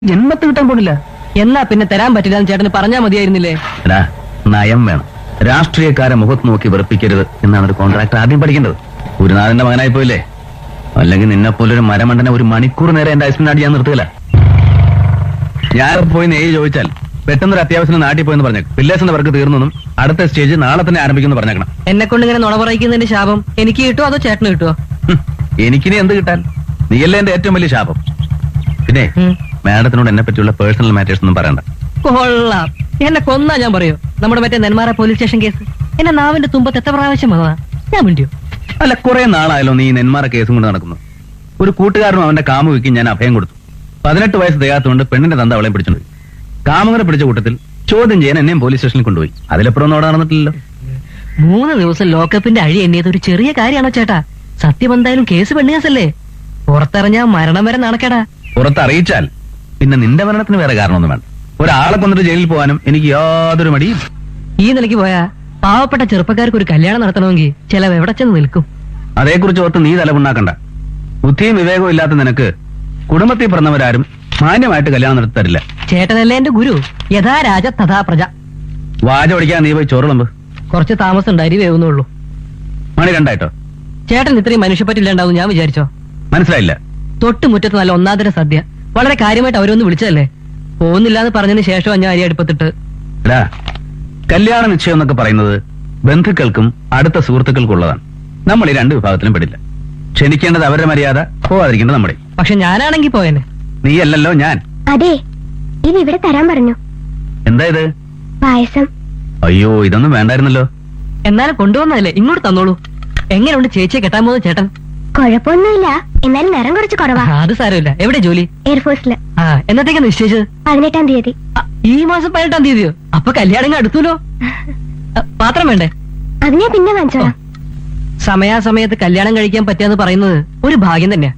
ജന്മത്ത് കിട്ടാൻ പോണില്ല എന്നാ പിന്നെ തരാൻ പറ്റില്ല എന്ന് ചേട്ടന് പറഞ്ഞാ മതിയായിരുന്നില്ലേ എടാ നയം വേണം രാഷ്ട്രീയക്കാരെ മുഖത്ത് നോക്കി വെറുപ്പിക്കരുത് എന്നാണ് ഒരു കോൺട്രാക്ടർ ആദ്യം പഠിക്കേണ്ടത് ഗുരുനാഥന്റെ മകനായി പോയില്ലേ അല്ലെങ്കിൽ നിന്നെ പോലെ ഒരു മരമണ്ടനെ ഒരു മണിക്കൂർ നേരെ എന്റെ ഐസ്മിനാടി ഞാൻ നിർത്തുകയില്ല ഞാൻ പോയി നേരി ചോദിച്ചാൽ പെട്ടെന്നൊരു അത്യാവശ്യം നാട്ടിൽ പോയെന്ന് പറഞ്ഞു പില്ലേഴ്സിന്റെ വർക്ക് തീർന്നെന്നും അടുത്ത സ്റ്റേജ് നാളെ തന്നെ ആരംഭിക്കുമെന്ന് പറഞ്ഞേക്കണം എന്നെ കൊണ്ട് ഇങ്ങനെ നുണ പറയിക്കുന്നതിന്റെ ശാപം എനിക്ക് കിട്ടുമോ അതോ ചേട്ടന് കിട്ടുമോ ഹും, എനിക്കിനി എന്ത് കിട്ടാൻ നീയല്ലേ എന്റെ ഏറ്റവും വലിയ ശാപം പിന്നെ ഉം. മാഡത്തിനോട് എന്നെ പറ്റിയുള്ള പേഴ്സണൽ മാറ്റേഴ്സ് ഒന്നും പറയണ്ട കൊള്ളാം എന്നെ കൊന്നാ ഞാൻ പറയൂ നമ്മുടെ മറ്റേ നെന്മാറ പോലീസ് സ്റ്റേഷൻ കേസ് എന്നെ നാവിന്റെ തുമ്പത്ത് എത്ര പ്രാവശ്യം വന്നതാ ഞാൻ മിണ്ടിയോ അല്ല കുറെ നാളായല്ലോ നീ ഈ നെന്മാറ കേസും കൊണ്ട് നടക്കുന്നു ഒരു കൂട്ടുകാരനും അവന്റെ കാമുകിക്ക് ഞാൻ അഭയം കൊടുത്തു പതിനെട്ട് വയസ്സ് തികയാത്തതുകൊണ്ട് പെണ്ണിന്റെ തന്ത അവളെ പിടിച്ചോണ്ട് കാമുകനെ പിടിച്ച കൂട്ടത്തിൽ ചോദ്യം ചെയ്യാൻ എന്നെയും പോലീസ് സ്റ്റേഷനിൽ കൊണ്ടുപോയി അതിലപ്പുറം ഒന്നും അവിടെ നടന്നിട്ടില്ലല്ലോ മൂന്ന് ദിവസം ലോക്കപ്പിന്റെ അഴി എണ്ണിയത് ഒരു ചെറിയ കാര്യമാണോ ചേട്ടാ സത്യം എന്തായാലും കേസ് പെണ്ണ് കേസല്ലേ പുറത്തിറങ്ങിയാ മരണം വരെ നടക്കടാ പുറത്ത് അറിയിച്ചാൽ പിന്നെ നിന്റെ മരണത്തിന് വേറെ കാരണമൊന്നും വേണ്ട ഒരാളെ കൊന്നിട്ട് ജയിലിൽ പോകാനും എനിക്ക് യാതൊരു മടിയും ഈ നിലയ്ക്ക് പോയാ പാവപ്പെട്ട ചെറുപ്പക്കാർക്ക് ഒരു കല്യാണം നടത്തണമെങ്കിൽ ചിലവ് എവിടെ ചെന്ന് നിൽക്കും അതേക്കുറിച്ച് ഓർത്ത് നീ തലമുണ്ടാക്കണ്ട ബുദ്ധിയും വിവേകവും ഇല്ലാത്ത നിനക്ക് കുടുംബത്തിൽ പിറന്നവരാരും മാന്യമായിട്ട് കല്യാണം നടത്തി തരില്ല ചേട്ടനല്ലേ എന്റെ ഗുരു യഥാ രാജ തഥാ പ്രജ വാച പഠിക്കാൻ നീ പോയി ചോറുളമ്പ് കുറച്ച് താമസം ഉണ്ട് അരി വേവുന്നുള്ളൂ മണി രണ്ടായിട്ടോ ചേട്ടൻ ഇത്രയും മനുഷ്യപ്പറ്റില്ലാണ്ടാവും ഞാൻ വിചാരിച്ചോ മനസ്സിലായില്ല തൊട്ട് മുറ്റത്ത് നല്ല ഒന്നാന്തര സദ്യ വളരെ കാര്യമായിട്ട് അവരൊന്ന് വിളിച്ചതല്ലേ പോകുന്നില്ല എന്ന് പറഞ്ഞതിന് ശേഷം ഞാൻ അരി അടുപ്പത്തിട്ട് എടാ കല്യാണ നിശ്ചയം എന്നൊക്കെ പറയുന്നത് ബന്ധുക്കൾക്കും അടുത്ത സുഹൃത്തുക്കൾക്കും ഉള്ളതാണ് നമ്മൾ ഈ രണ്ട് വിഭാഗത്തിലും പെടില്ല ക്ഷണിക്കേണ്ടത് അവരുടെ മര്യാദ പോവാതിരിക്കേണ്ടത് നമ്മുടെ പക്ഷെ ഞാനാണെങ്കിൽ പോയേനെ നീയല്ലല്ലോ ഞാൻ അതെ ഇത് ഇവിടെ തരാൻ പറഞ്ഞു എന്താ ഇത് പായസം അയ്യോ ഇതൊന്നും വേണ്ടായിരുന്നല്ലോ എന്നാലും കൊണ്ടുവന്നതല്ലേ ഇങ്ങോട്ട് തന്നോളൂ എങ്ങനെയുണ്ട് ചേച്ചിയെ കെട്ടാൻ പോകുന്ന ചേട്ടൻ കുഴപ്പമൊന്നുമില്ല എന്നാലും നിറം കുറച്ച് കുറവാ ആ, അത് സാരമില്ല എവിടെ ജോലി എയർഫോഴ്സില് ആ എന്നത്തേക്കാ നിശ്ചയിച്ചത് പതിനെട്ടാം തീയതി ആ, ഈ മാസം പതിനെട്ടാം തീയതിയോ അപ്പൊ കല്യാണം ഇങ്ങ് അടുത്തല്ലോ ആ, പാത്രം വേണ്ടേ അത് ഞാൻ പിന്നെ വാങ്ങിച്ചോളാം സമയാസമയത്ത് കല്യാണം കഴിക്കാൻ പറ്റുക പറയുന്നത് ഒരു ഭാഗ്യം തന്നെയാ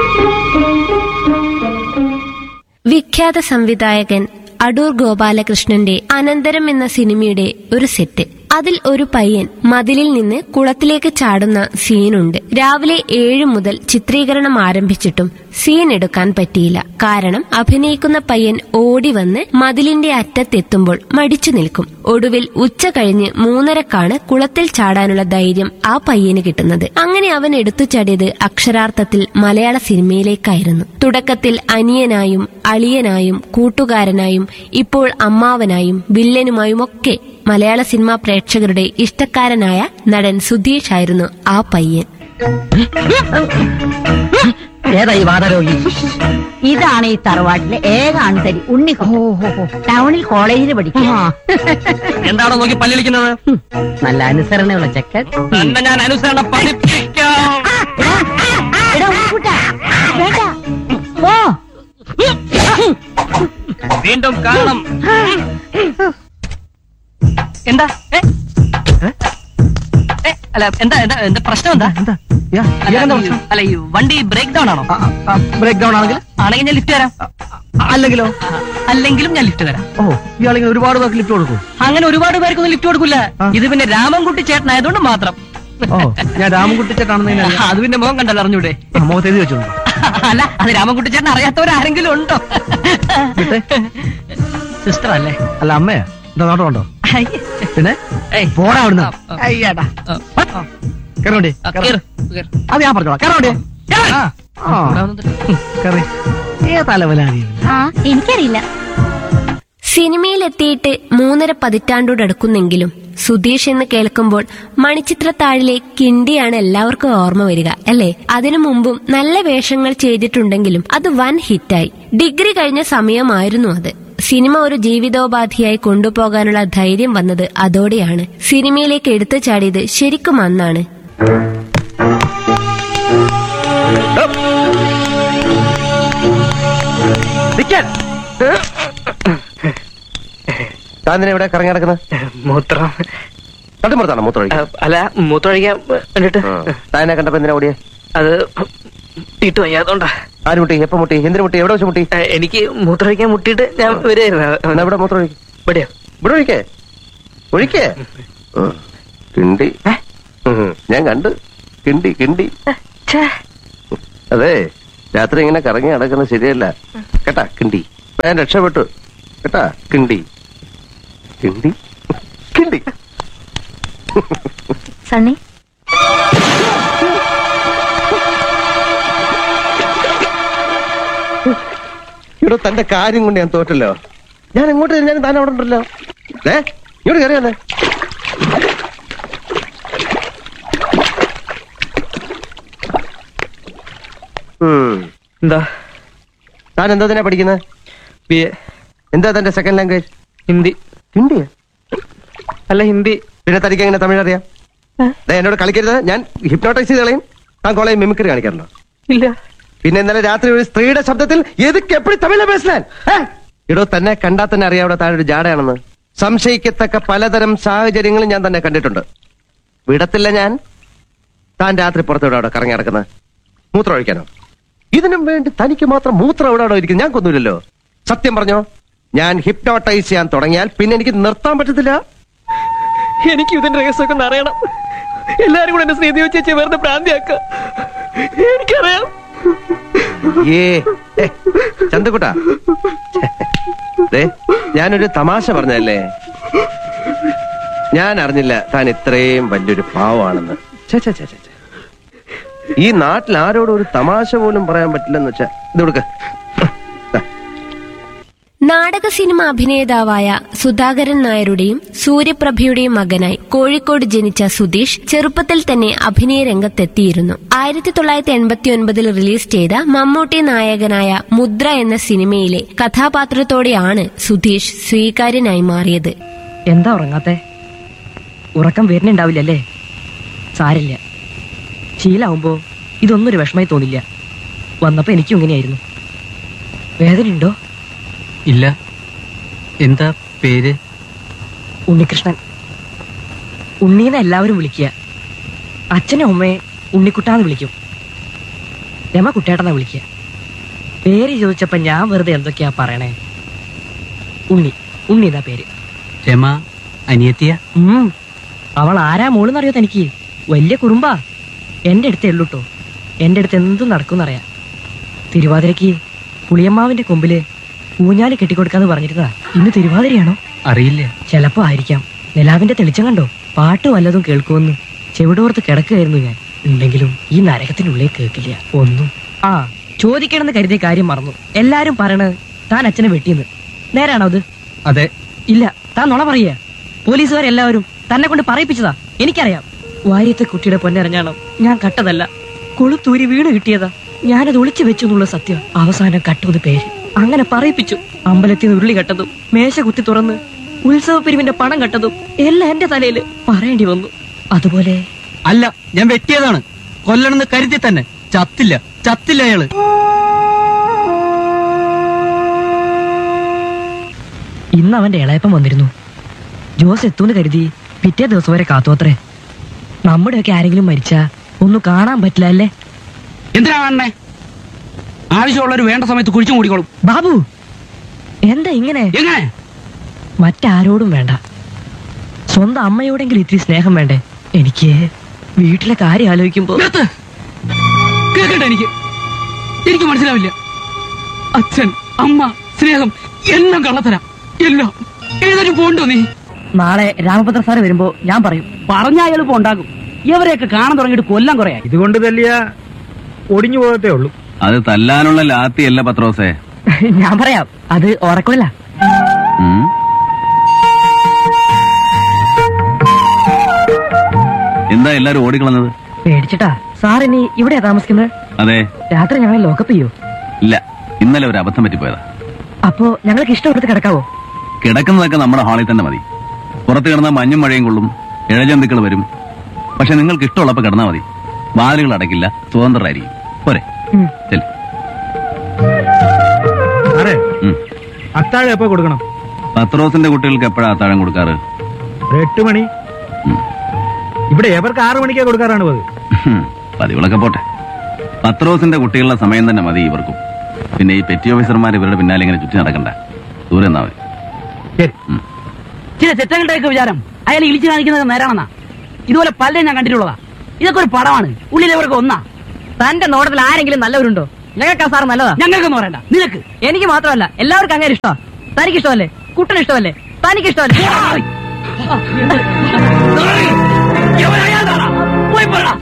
വിഖ്യാത സംവിധായകൻ അടൂർ ഗോപാലകൃഷ്ണന്റെ അനന്തരം എന്ന സിനിമയുടെ ഒരു സെറ്റ് അതിൽ ഒരു പയ്യൻ മതിലിൽ നിന്ന് കുളത്തിലേക്ക് ചാടുന്ന സീനുണ്ട് രാവിലെ ഏഴു മുതൽ ചിത്രീകരണം ആരംഭിച്ചിട്ടും സീൻ എടുക്കാൻ പറ്റിയില്ല കാരണം അഭിനയിക്കുന്ന പയ്യൻ ഓടി വന്ന് മതിലിന്റെ അറ്റത്തെത്തുമ്പോൾ മടിച്ചു നിൽക്കും ഒടുവിൽ ഉച്ച കഴിഞ്ഞ് മൂന്നരക്കാണ് കുളത്തിൽ ചാടാനുള്ള ധൈര്യം ആ പയ്യന് കിട്ടുന്നത് അങ്ങനെ അവൻ എടുത്തു ചാടിയത് അക്ഷരാർത്ഥത്തിൽ മലയാള സിനിമയിലേക്കായിരുന്നു തുടക്കത്തിൽ അനിയനായും അളിയനായും കൂട്ടുകാരനായും ഇപ്പോൾ അമ്മാവനായും വില്ലനുമായും ഒക്കെ മലയാള സിനിമാ പ്രേക്ഷകരുടെ ഇഷ്ടക്കാരനായ നടൻ സുധീഷ് ആയിരുന്നു ആ പയ്യൻ ഏതാ ഈ വാദരോഗി ഇതാണ് ഈ തറവാട്ടിലെ ഏക ആൺതരി ഉണ്ണി ടൗണിൽ കോളേജിൽ പഠിക്കും എന്താണോ നോക്കി പല്ലിളിക്കുന്നത് നല്ല അനുസരണയുള്ള ചെക്കൻ തന്നെ ഞാൻ അനുസരണ പഠിപ്പിക്കാം എടാ, ഉണ്ണിക്കുട്ടാ, വേണ്ട. പോ. വീണ്ടും കാണണം എന്താ ഏ? ഏ, അല്ല എന്താ എന്താ എന്താ പ്രശ്നം എന്താ എന്താ യാ, അല്ല, ഇയാളെന്താ പ്രശ്നം? അല്ല ഈ വണ്ടി ബ്രേക്ക് ഡൗൺ ആണോ ആ, ആ, ബ്രേക്ക് ഡൗൺ ആണെങ്കിൽ ആണെങ്കിൽ ഞാൻ ലിഫ്റ്റ് തരാം അല്ലെങ്കിലോ ആ, അല്ലെങ്കിലും ഞാൻ ലിഫ്റ്റ് തരാം ഓ ഇയാളിങ്ങനെ ഒരുപാട് പേർക്ക് ലിഫ്റ്റ് കൊടുക്കും അങ്ങനെ ഒരുപാട് പേർക്കൊന്നും ലിഫ്റ്റ് കൊടുക്കില്ല ആ. ഇത് പിന്നെ രാമൻകുട്ടി ചേട്ടനായതുകൊണ്ട് മാത്രം ഓ ഞാൻ രാമൻകുട്ടി ചേട്ടാണെന്ന് ആ, അത് പിന്നെ മുഖം കണ്ടല്ലോ അറിഞ്ഞൂടെ മുഖത്ത് എഴുതി വെച്ചിട്ടുണ്ടോ അല്ല അത് രാമൻകുട്ടി ചേട്ടൻ അറിയാത്തവരാരെങ്കിലും ഉണ്ടോ വിട്ടേ. സിസ്റ്റർ അല്ലേ അല്ല അമ്മയാ എന്താ നോട്ടമുണ്ടോ അയ്യേ. പിന്നെ ഏയ്. പോടാ അവിടുന്ന് ആ, ആ. അയ്യാടാ ആ, ആ. കയറോണ്ടി ആ, കേറ്, കേറ്. അത് ഞാൻ പറഞ്ഞോളാം കയറോണ്ടി കേറ്. ആ കയറി ഏ തലവലാനി ആ എനിക്കറിയില്ല സിനിമയിലെത്തിയിട്ട് മൂന്നര പതിറ്റാണ്ടോടടുക്കുന്നെങ്കിലും സുധീഷ് എന്ന് കേൾക്കുമ്പോൾ മണിച്ചിത്രത്താഴിലെ കിണ്ടിയാണ് എല്ലാവർക്കും ഓർമ്മ വരിക അല്ലേ അതിനു മുമ്പും നല്ല വേഷങ്ങൾ ചെയ്തിട്ടുണ്ടെങ്കിലും അത് വൻ ഹിറ്റായി ഡിഗ്രി കഴിഞ്ഞ സമയമായിരുന്നു അത് സിനിമ ഒരു ജീവിതോപാധിയായി കൊണ്ടുപോകാനുള്ള ധൈര്യം വന്നത് അതോടെയാണ് സിനിമയിലേക്ക് എടുത്തു ചാടിയത് ശരിക്കും അന്നാണ് താൻ ഇവിടെ കറങ്ങി നടക്കുന്നത് മൂത്രം തട്ടുമ്പുറത്താണോ മൂത്രം ഒഴിക്കാൻ? അല്ല മൂത്രമൊഴിക്കാൻ വേണ്ടിട്ട് ആ. താനെ കണ്ടപ്പോ എന്തിനാ ഓടിയേ അത് തീട്ട് വയ്യാത്തോണ്ടാ ആര് മുട്ടി എപ്പോ മുട്ടി എന്തിനു മുട്ടി എവിടെ വെച്ച് മുട്ടി എനിക്ക് മൂത്രമൊഴിക്കാൻ മുട്ടിയിട്ട് ഞാൻ എന്നാ വരുമായിരുന്നു ഇവിടെ മൂത്രം ഒഴിക്കും ഇവിടെയോ ഇവിടെ ഒഴിക്കേ ഒഴിക്കേ ഉം. കിണ്ടി ഉം. ഞാൻ കണ്ട് കിണ്ടി കിണ്ടി അതെ രാത്രി ഇങ്ങനെ കറങ്ങി നടക്കുന്നത് ശരിയല്ല കേട്ടാ കിണ്ടി ഞാൻ രക്ഷപ്പെട്ടു കേട്ടാ കിണ്ടി കിണ്ടി കിണ്ടി സണ്ണി ഇവിടെ തന്റെ കാര്യം കൊണ്ട് ഞാൻ തോറ്റല്ലോ ഞാൻ എങ്ങോട്ട് ഞാൻ താൻ അവിടെ ഉണ്ടല്ലോ ഏ ഇങ്ങോട്ട് കയറിയാലേ എന്താ താൻ എന്താ തന്നെ പഠിക്കുന്നത് ബി എ എന്താ തന്റെ സെക്കൻഡ് ലാംഗ്വേജ് ഹിന്ദി ഹിന്ദിയാ അല്ല ഹിന്ദി പിന്നെ തനിക്ക് എങ്ങനെ തമിഴ് അറിയാം ദേ, എന്നോട് കളിക്കരുത് ഞാൻ ഹിപ്നോട്ടൈസ് ചെയ്ത് കളയും താൻ കോളേജ് മിമിക്രി കാണിക്കാറുണ്ടോ ഇല്ല പിന്നെ ഇന്നലെ രാത്രി ഒരു സ്ത്രീയുടെ ശബ്ദത്തിൽ എതുക്ക് എപ്പോഴും തമിഴ് പേസലാൻ ഇടോ തന്നെ കണ്ടാൽ തന്നെ അറിയാം അവിടെ താഴെ ഒരു ജാടയാണെന്ന് സംശയിക്കത്തക്ക പലതരം സാഹചര്യങ്ങളും ഞാൻ തന്നെ കണ്ടിട്ടുണ്ട് വിടത്തില്ല ഞാൻ താൻ രാത്രി പുറത്തോടെ അവിടെ കറങ്ങി നടക്കുന്നത് മൂത്രം ഒഴിക്കാനോ ഇതിനും വേണ്ടി തനിക്ക് മാത്രം മൂത്രം എവിടെ അവിടെ ഇരിക്കും ഞാൻ കൊന്നുമില്ലല്ലോ സത്യം പറഞ്ഞോ ഞാൻ ഹിപ്നോട്ടൈസ് ചെയ്യാൻ തുടങ്ങിയാൽ പിന്നെ എനിക്ക് നിർത്താൻ പറ്റത്തില്ല എനിക്ക് ഇതിന്റെ രഹസ്യമൊക്കെ ഒന്ന് അറിയണം എല്ലാരും കൂടെ എന്നെ സ്നേഹി വെച്ച് വെറുതെ പ്രാന്തിയാക്ക എനിക്കറിയാം ഏ ഏ, ചന്തക്കുട്ടാ ദേ, ഞാനൊരു തമാശ പറഞ്ഞല്ലേ ഞാൻ അറിഞ്ഞില്ല താൻ ഇത്രയും വലിയൊരു പാവാണെന്ന് ഛെ, ഛെ, ഛെ, ഛെ, ഛെ. ഈ നാട്ടിൽ ആരോടും ഒരു തമാശ പോലും പറയാൻ പറ്റില്ലെന്ന് വെച്ചാ ഇത് കൊടുക്ക നാടക സിനിമ അഭിനേതാവായ സുധാകരൻ നായരുടെയും സൂര്യപ്രഭയുടെയും മകനായി കോഴിക്കോട് ജനിച്ച സുധീഷ് ചെറുപ്പത്തിൽ തന്നെ അഭിനയ രംഗത്തെത്തിയിരുന്നു ആയിരത്തി തൊള്ളായിരത്തി എൺപത്തി ഒൻപതിൽ റിലീസ് ചെയ്ത മമ്മൂട്ടി നായകനായ മുദ്ര എന്ന സിനിമയിലെ കഥാപാത്രത്തോടെയാണ് സുധീഷ് സ്വീകാര്യനായി മാറിയത് എന്താ ഉറങ്ങാത്തെ ഉറക്കം വരുന്നുണ്ടാവില്ലല്ലേ സാരില്ല ശീലാവുമ്പോ ഇതൊന്നും ഒരു വിഷമായി തോന്നില്ല വന്നപ്പോ എനിക്കും ഇങ്ങനെയായിരുന്നു വേദനയുണ്ടോ ഇല്ല എന്താ പേര് ഉണ്ണികൃഷ്ണൻ ഉണ്ണീന്ന് എല്ലാവരും വിളിക്കുക അച്ഛനും അമ്മയെ ഉണ്ണിക്കുട്ടാന്ന് വിളിക്കും രമ കുട്ടേട്ടെന്നാ വിളിക്കുക പേര് ചോദിച്ചപ്പോ ഞാൻ വെറുതെ എന്തൊക്കെയാ പറയണേ ഉണ്ണി ഉണ്ണി എന്നാ പേര് രമ അനിയത്തിയ ഉം. അവൾ ആരാ മോളെന്നറിയോ തനിക്ക് വലിയ കുറുമ്പാ എന്റെ അടുത്തേ ഉള്ളൂട്ടോ എന്റെ അടുത്ത് എന്തും നടക്കുമെന്നറിയാം തിരുവാതിരക്ക് പുളിയമ്മാവിന്റെ കൊമ്പില് ഊഞ്ഞാല് കെട്ടിക്കൊടുക്കാന്ന് പറഞ്ഞിരുന്നതാ ഇന്ന് തിരുവാതിരയാണോ അറിയില്ല ചിലപ്പോ ആയിരിക്കാം നിലാവിന്റെ തെളിച്ചം കണ്ടോ പാട്ട് വല്ലതും കേൾക്കുമെന്ന് ചെവിടോർത്ത് കിടക്കുകയായിരുന്നു ഞാൻ ഉണ്ടെങ്കിലും ഈ നരകത്തിനുള്ളിൽ കേൾക്കില്ല ഒന്നും ആ ചോദിക്കണമെന്ന് കരുതിയ കാര്യം മറന്നു എല്ലാരും പറയണത് താൻ അച്ഛനെ വെട്ടിയെന്ന് നേരാണോ അത് അതെ ഇല്ല താൻ നുണ പറയുക പോലീസുകാരെല്ലാവരും തന്നെ കൊണ്ട് പറയിപ്പിച്ചതാ എനിക്കറിയാം വാര്യത്തെ കുട്ടിയുടെ പൊന്നറിഞ്ഞാണം ഞാൻ കട്ടതല്ല കൊളുത്തൂരി വീണ് കിട്ടിയതാ ഞാനത് ഒളിച്ചു വെച്ചു എന്നുള്ള സത്യം അവസാനം കട്ടുന്നത് പേര് അങ്ങനെ പറയിപ്പിച്ചു അമ്പലത്തിൽ നിന്ന് ഉരുളി കെട്ടതും മേശ കുത്തി തുറന്ന് ഉത്സവ പിരിവിന്റെ പണം കെട്ടതും എല്ലാം എന്റെ തലയിൽ പറയേണ്ടി വന്നു അതുപോലെ അല്ല ഞാൻ വെട്ടിയതാണ് കൊല്ലണമെന്ന് കരുതി തന്നെ ചത്തില്ല ചത്തില്ല അയാള് ഇന്ന് അവന്റെ ഇളയപ്പം വന്നിരുന്നു ജോസ് എത്തൂന്ന് കരുതി പിറ്റേ ദിവസം വരെ കാത്തോത്രേ നമ്മുടെയൊക്കെ ആരെങ്കിലും മരിച്ചാ ഒന്നും കാണാൻ പറ്റില്ല അല്ലേ എന്തിനാ കാണണേ ആവശ്യമുള്ളവർ വേണ്ട സമയത്ത് കുഴിച്ചു മൂടിക്കോളും ബാബു എന്താ ഇങ്ങനെ എങ്ങനെ മറ്റാരോടും വേണ്ട സ്വന്തം അമ്മയോടെങ്കിലും ഇത്തിരി സ്നേഹം വേണ്ടേ എനിക്ക് വീട്ടിലെ കാര്യം ആലോചിക്കുമ്പോ നിർത്ത് കേൾക്കട്ടെ എനിക്ക് എനിക്ക് മനസ്സിലാവില്ല അച്ഛൻ അമ്മ സ്നേഹം എല്ലാം കള്ളത്തരാ എല്ലാം ഏതായാലും പോണ്ടോ നീ നാളെ രാമഭദ്ര സാറ് വരുമ്പോ ഞാൻ പറയും പറഞ്ഞ എളുപ്പം ഉണ്ടാകും ഇവരെയൊക്കെ കാണാൻ തുടങ്ങിയിട്ട് കൊല്ലം കുറയായി ഇതുകൊണ്ട് തല്ലിയ ഒടിഞ്ഞു പോകത്തേ ഉള്ളൂ അത് തല്ലാനുള്ള ലാത്തിയല്ല പത്രോസേ ഞാൻ പറയാം അത് ഉറക്കമില്ല ഉം. എന്താ എല്ലാരും ഓടിക്കളഞ്ഞത് പേടിച്ചിട്ടാ സാർ ഇനി ഇവിടെയാ താമസിക്കുന്നത് അതെ രാത്രി ഞങ്ങൾ ലോക്കപ്പ് ചെയ്യോ ഇല്ല ഇന്നലെ ഒരു അബദ്ധം പറ്റിപ്പോയതാ അപ്പോ ഞങ്ങൾക്ക് ഇഷ്ടം കിടക്കാവോ കിടക്കുന്നതൊക്കെ നമ്മുടെ ഹാളിൽ തന്നെ മതി പുറത്ത് കിടന്ന മഞ്ഞും മഴയും കൊള്ളും ഇഴജന്തുക്കൾ വരും പക്ഷെ നിങ്ങൾക്ക് ഇഷ്ടമുള്ളപ്പോ കിടന്നാൽ മതി വാലുകൾ അടയ്ക്കില്ല സ്വതന്ത്രരായിരിക്കും പോരെ ഉം. ചെല് അതെ ഉം. അത്താഴം എപ്പോ കൊടുക്കണം പത്രോസിന്റെ കുട്ടികൾക്ക് എപ്പോഴാ അത്താഴം കൊടുക്കാറ് ഒരു എട്ട് മണി ഉം. ഇവിടെ എവർക്ക് ആറു മണിക്കാ കൊടുക്കാറാണ് പതിവ് ഹും, പതിവുകളൊക്കെ പോട്ടെ പത്രോസിന്റെ കുട്ടികളുടെ സമയം തന്നെ മതി ഇവർക്കും പിന്നെ ഈ പെറ്റി ഓഫീസർമാർ ഇവരുടെ പിന്നാലെ ഇങ്ങനെ ചുറ്റി നടക്കണ്ട ദൂരെ നിന്നാ മതി ശരി ചില ചെറ്റങ്ങളുടെയൊക്കെ വിചാരം അയാൾ ഇളിച്ചു കാണിക്കുന്നത് നേരാണെന്നാ ഇതുപോലെ പലരും ഞാൻ കണ്ടിട്ടുള്ളതാ ഇതൊക്കെ ഒരു പടമാണ് ഉള്ളിൽ ഇവർക്ക് ഒന്നാ തന്റെ നോട്ടത്തിൽ ആരെങ്കിലും നല്ലവരുണ്ടോ ഞങ്ങൾക്ക് ആ സാർ നല്ലതാ ഞങ്ങൾക്കൊന്നും പറയണ്ട നിനക്ക് എനിക്ക് മാത്രമല്ല എല്ലാവർക്കും അങ്ങനെ ഇഷ്ടമാ തനിക്ക് ഇഷ്ടമല്ലേ കുട്ടന് ഇഷ്ടമല്ലേ തനിക്ക് ഇഷ്ടമല്ലേ പോയി പറടാ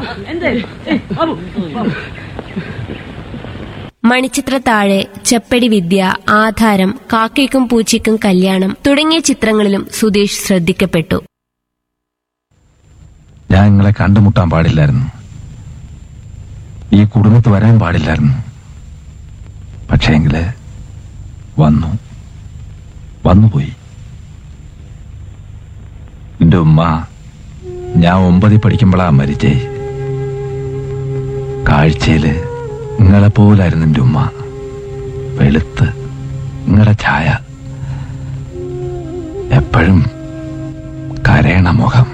മണിച്ചിത്ര താഴെ ചെപ്പടി വിദ്യ ആധാരം കാക്കയ്ക്കും പൂച്ചയ്ക്കും കല്യാണം തുടങ്ങിയ ചിത്രങ്ങളിലും സുധീഷ് ശ്രദ്ധിക്കപ്പെട്ടു ഞാൻ നിങ്ങളെ കണ്ടുമുട്ടാൻ പാടില്ലായിരുന്നു ഈ കുടുംബത്ത് വരാൻ പാടില്ലായിരുന്നു പക്ഷേങ്കില് വന്നു വന്നുപോയി എന്റെ ഉമ്മ ഞാൻ ഒമ്പതിൽ പഠിക്കുമ്പോഴാ മരിച്ചേ കാഴ്ചയില് നിങ്ങളെ പോലായിരുന്നു എന്റെ ഉമ്മ വെളുത്ത് നിങ്ങളുടെ ഛായ എപ്പോഴും കരയണ മുഖം